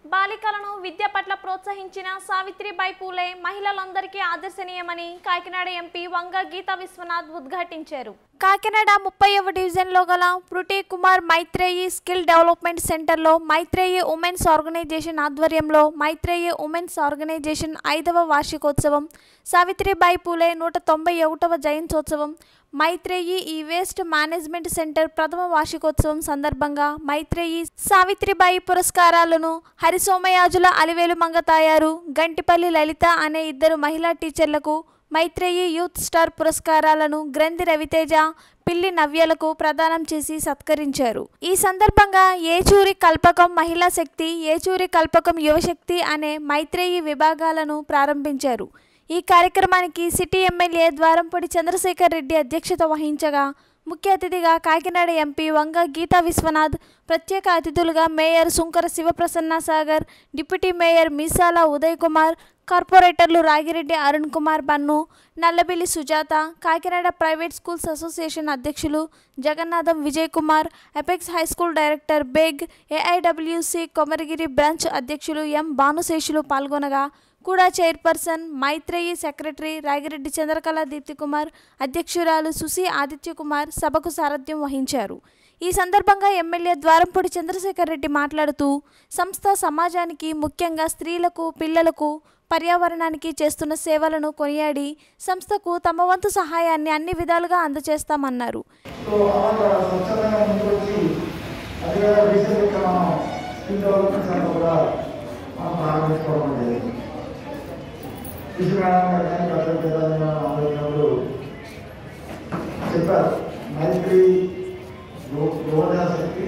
బాలికలను విద్య పట్ల ప్రోత్సహించిన సావిత్రిబాయి పూలే మహిళలందరికీ ఆదర్శనీయమని కాకినాడ ఎంపీ వంగ గీతా విశ్వనాథ్ ఉద్ఘాటించారు కాకినాడ ముప్పైవ డివిజన్లో గల పృటి కుమార్ మైత్రేయి స్కిల్ డెవలప్మెంట్ సెంటర్లో మైత్రేయి ఉమెన్స్ ఆర్గనైజేషన్ ఆధ్వర్యంలో మైత్రేయి ఉమెన్స్ ఆర్గనైజేషన్ ఐదవ వార్షికోత్సవం సావిత్రిబాయి పూలే నూట తొంభై ఒకటవ జయంత్యోత్సవం మైత్రేయి ఈ వేస్ట్ మేనేజ్మెంట్ సెంటర్ ప్రథమ వార్షికోత్సవం సందర్భంగా మైత్రేయి సావిత్రిబాయి పురస్కారాలను హరిసోమయాజుల అలివేలు మంగతాయారు గంటిపల్లి లలిత అనే ఇద్దరు మహిళా టీచర్లకు మైత్రేయి యూత్ స్టార్ పురస్కారాలను గ్రంథి రవితేజ పిల్లి నవ్యలకు ప్రదానం చేసి సత్కరించారు ఈ సందర్భంగా ఏచూరి కల్పకం మహిళా శక్తి ఏచూరి కల్పకం యువశక్తి అనే మైత్రేయి విభాగాలను ప్రారంభించారు ఈ కార్యక్రమానికి సిటీ ఎమ్మెల్యే ద్వారంపూడి చంద్రశేఖర్ రెడ్డి అధ్యక్షత వహించగా ముఖ్య అతిథిగా కాకినాడ ఎంపీ వంగ గీతా విశ్వనాథ్ ప్రత్యేక అతిథులుగా mayor Sunkara Sivaprasanna Sagar deputy mayor Meesala Uday Kumar కార్పొరేటర్లు Ragireddy Arun Kumar Bannu Nallabelli Sujatha Kakinada private schools association అధ్యక్షులు Jagannatham Vijay Kumar apex high school director Baig AIWC Komaragiri branch అధ్యక్షులు ఎం భానుశేషులు పాల్గొనగా కూడా చైర్పర్సన్ మైత్రేయి సెక్రటరీ రాగిరెడ్డి చంద్రకళ దీప్తి కుమార్ అధ్యక్షురాలు సుసి ఆదిత్య కుమార్ సభకు సారథ్యం వహించారు ఈ సందర్భంగా ఎమ్మెల్యే ద్వారంపూడి చంద్రశేఖర్ రెడ్డి మాట్లాడుతూ సంస్థ సమాజానికి ముఖ్యంగా స్త్రీలకు పిల్లలకు పర్యావరణానికి చేస్తున్న సేవలను కొనియాడి సంస్థకు తమ వంతు సహాయాన్ని అన్ని విధాలుగా అందజేస్తామన్నారు సో అలాగా స్వచ్ఛందంగా ముందుకొచ్చి అది కూడా రీసెంట్గా మనం స్కిల్ డెవలప్మెంట్ సెంటర్ కూడా మనం ప్రారంభించుకోవడం జరిగింది కృషి మేడం గారు కానీ డాక్టర్ ప్రధాని మేడం ఆలోచనలు చెప్పారు మైత్రి యువజనశక్తి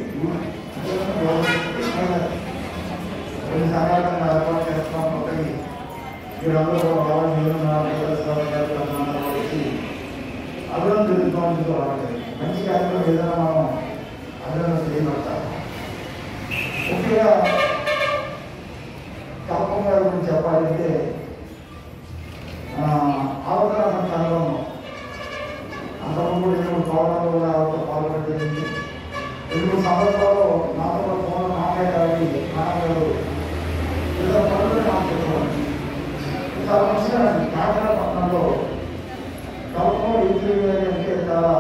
కొన్ని సంఘటనలు ఏర్పాటు చేస్తున్నాం ఒకటి మీరందరూ బాగా మీరు వచ్చి అభివృద్ధి తెలుసుకోవాలని రావాలి మంచి కార్యక్రమం ఏదైనా మనం అభివృద్ధి చేయబడతాం ముఖ్యంగా కల్పం గారి గురించి చెప్పాలంటే ఆ, అవతరణ సంఘంలో అంతకుముందు నేను పౌరంలో కూడా ఆవిడతో పాల్గొనడం జరిగింది రెండు సంవత్సరాలు నాతో ఫోన్ మాట్లాడడానికి నాన్నగారు ఇతర పనులు మాట్లాడుకోవాలి చాలా మంచిగా కాకినాడ పట్టణంలో కల్పం ఇంటర్వ్యూ అంటే చాలా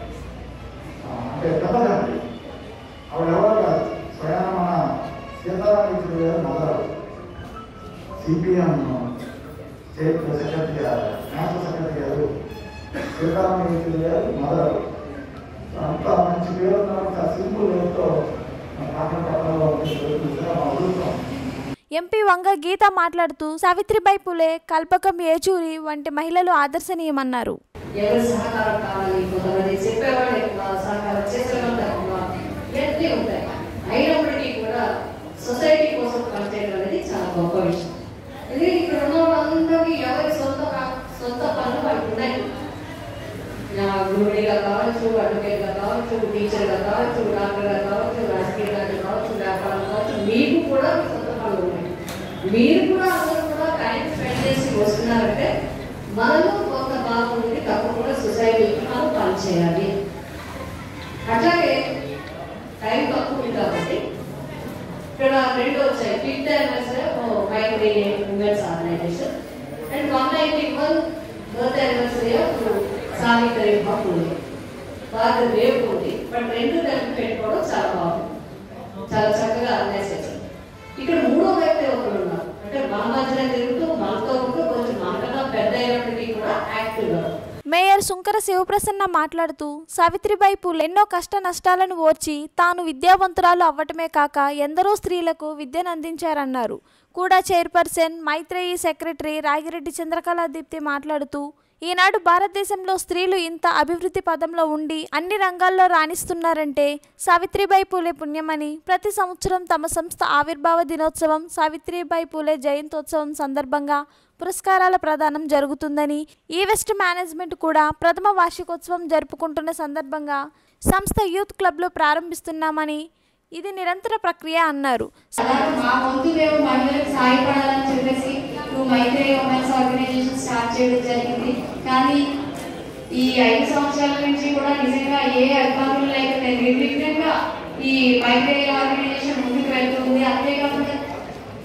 ఆ, అంటే పెద్దదండి ఆవిడ ఎవరు కాదు స్వయాన మన సీతారాం ఇంటర్వ్యూ గారు మొదలు సిపిఎం స్టేట్ సెక్రటరీ గారు నేషనల్ సెక్రటరీ గారు సీతారాం ఇంటర్వ్యూ గారు మొదలు అంత మంచి పేరు ఉన్న సింపుల్ పేరుతో మన కాకినాడ పట్టణంలో నిజంగా మా అదృష్టం ఎంపీ వంగ గీత మాట్లాడుతూ సావిత్రిబాయి పులే కల్పకం ఏచూరి వంటి మహిళలు ఆదర్శనీయమన్నారు ఎవరి సహకారం కావాలి కొంతమంది చెప్పేవాళ్ళు ఎక్కువ సహకారం చేసేవాళ్ళు ఎక్కువ ఇవన్నీ ఉంటాయి అయినప్పటికీ కూడా సొసైటీ కోసం పనిచేయడం అనేది చాలా గొప్ప విషయం ఇది ఇక్కడ ఉన్న వాళ్ళందరికీ ఎవరి సొంత కా- సొంత పనులు వాళ్ళకి ఉన్నాయి నా గృహిణిగా కావచ్చు అడ్వకేట్గా కావచ్చు టీచర్గా కావచ్చు డాక్టర్గా కావచ్చు రాజకీయంగా కావచ్చు వ్యాపారం కావచ్చు మీకు కూడా మీ సొంత పనులు ఉన్నాయి మీరు కూడా అందరూ కూడా టైం స్పెండ్ చేసి వస్తున్నారంటే మనలో కొంత భాగం ఉంది తప్పకుండా సొసైటీకి మనం పనిచేయాలి అట్లాగే టైం తక్కువ ఉంది కాబట్టి ఇక్కడ రెండు వచ్చాయి fifth anniversary Maitri women's organisation and one ninety one birth anniversary of Savitri బాపులి వారి రేపు ఉంది బట్ రెండు కలిపి పెట్టుకోవడం చాలా బాగుంది చాలా చక్కగా ఆర్గనైజ్ చేశారు ఇక్కడ మూడో వ్యక్తి ఒకరు ఉన్నారు అంటే మన మధ్యన తిరుగుతూ మనతో ఉంటూ కొంచెం మనకన్నా పెద్ద అయినప్పటికీ కూడా యాక్టివ్గా మేయర్ సుంకర శివప్రసన్న మాట్లాడుతూ సావిత్రిబాయి పూలే ఎన్నో కష్ట నష్టాలను ఓర్చి తాను విద్యావంతురాలు అవ్వటమే కాక ఎందరో స్త్రీలకు విద్యను అందించారన్నారు కూడా చైర్పర్సన్ మైత్రేయి సెక్రటరీ రాగిరెడ్డి చంద్రకళా దీప్తి మాట్లాడుతూ ఈనాడు భారతదేశంలో స్త్రీలు ఇంత అభివృద్ధి పదంలో ఉండి అన్ని రంగాల్లో రాణిస్తున్నారంటే సావిత్రిబాయి పూలే పుణ్యమని ప్రతి సంవత్సరం తమ సంస్థ ఆవిర్భావ దినోత్సవం సావిత్రిబాయి పూలే జయంతోత్సవం సందర్భంగా పురస్కారాల ప్రదానం జరుగుతుందని ఈ వెస్ట్ మేనేజ్మెంట్ కూడా ప్రథమ వార్షికోత్సవం జరుపుకుంటున్న సందర్భంగా సంస్థ యూత్ క్లబ్లో ప్రారంభిస్తున్నామని ఇది నిరంతర ప్రక్రియ అన్నారు అలాగే మా వంతు మేము మహిళలకు సహాయపడాలని చెప్పేసి నువ్వు మైత్రి ఉమెన్స్ ఆర్గనైజేషన్ స్టార్ట్ చేయడం జరిగింది కానీ ఈ ఐదు సంవత్సరాల నుంచి కూడా నిజంగా ఏ అధికారులు లేక నేను నిర్విఘ్నంగా ఈ మైత్రి ఆర్గనైజేషన్ ముందుకు వెళ్తుంది అంతేకాకుండా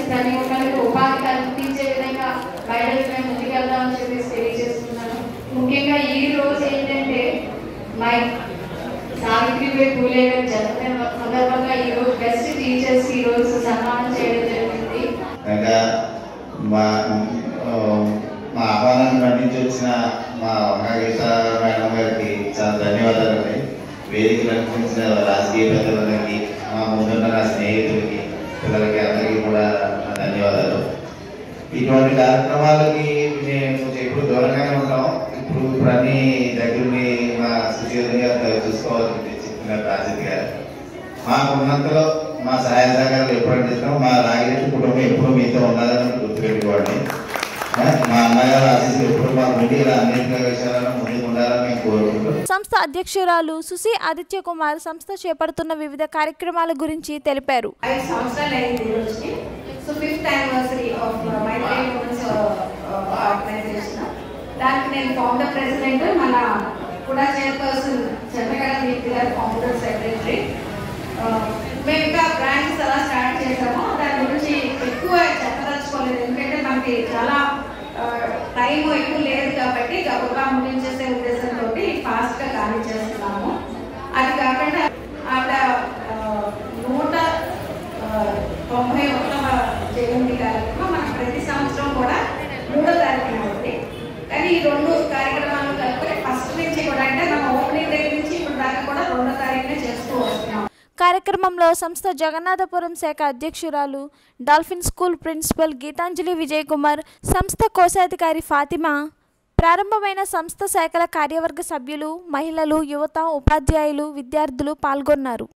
ప్రతి ఒక్కరికి ఉపాధి కల్పించే విధంగా మహిళలకు మేము ముందుకెళ్దామని చెప్పేసి తెలియజేస్తున్నాను ముఖ్యంగా ఈ రోజు ఏంటంటే మై సావిత్రిబాయి పూలే గారి జన్మదిన సందర్భంగా ఈ రోజు బెస్ట్ టీచర్స్ ఈ రోజు సన్మానం చేయడం జరిగింది కనుక మా ఆ, మా ఆహ్వానాన్ని మన్నించి వచ్చిన మా వంగగీత మేడం గారికి చాలా ధన్యవాదాలు అండి వేదికలు అనిపించిన రాజకీయ పెద్దలకి మా ముందున్న నా స్నేహితులకి పిల్లలకి అందరికీ కూడా నా ధన్యవాదాలు ఇటువంటి కార్యక్రమాలకి మేము ఎప్పుడు దూరంగానే ఉంటాం ఇప్పుడు ఇప్పుడు అన్ని దగ్గరుండి మా సుశీల గారు చూసుకోవాల్సింది చెప్పిన రాజిత్ గారు మాకు ఉన్నంతలో మా సహాయ సహకారాలు ఎప్పుడు అందిస్తాం మా రాగిరెడ్డి కుటుంబం ఎప్పుడు మీతో ఉండాలని గుర్తుపెట్టుకోండి ఆ, మా అన్నగారు ఆశీస్సులు ఎప్పుడు మాకు ఉండి ఇలా అన్ని విషయాలను ముందుకు ఉండాలని మేము కోరుకుంటున్నాం సంస్థ అధ్యక్షురాలు సుసి ఆదిత్య కుమార్ సంస్థ చేపడుతున్న వివిధ కార్యక్రమాల గురించి తెలిపారు ఐదు సంవత్సరాలు అయింది ఈ రోజుకి so fifth anniversary of Maitri women's organisation దానికి నేను ఫౌండర్ ప్రెసిడెంట్ మన కూడా చైర్పర్సన్ చంద్రగడ దీప్తి గారు ఫౌండర్ సెక్రటరీ మేము ఇంకా బ్రాంచెస్ అలా స్టార్ట్ చేసాము దాని గురించి ఎక్కువ చెప్పదలుచుకోలేదు ఎందుకంటే మనకి చాలా టైం ఎక్కువ లేదు కాబట్టి గబగబా ముగించేసే ఉద్దేశంతో ఫాస్ట్గా ఖాళీ చేస్తున్నాము అది కాకుండా ఆవిడ ఆ, నూట ఆ, తొంభై ఒకటవ జయంతి కార్యక్రమం మనకు ప్రతి సంవత్సరం కూడా మూడో తారీఖున ఉంది కానీ ఈ రెండు కార్యక్రమాలు కలుపుకొని ఫస్ట్ నుంచి కూడా అంటే మన ఓపెనింగ్ దగ్గర నుంచి ఇప్పుడు దాకా కూడా రెండో తారీఖునే చేస్తూ వస్తున్నాం కార్యక్రమంలో సంస్థ జగన్నాథపురం శాఖ అధ్యక్షురాలు Dolphin school principal Geethanjali Vijay Kumar సంస్థ కోశాధికారి ఫాతిమా ప్రారంభమైన సంస్థ శాఖల కార్యవర్గ సభ్యులు మహిళలు యువత ఉపాధ్యాయులు విద్యార్థులు పాల్గొన్నారు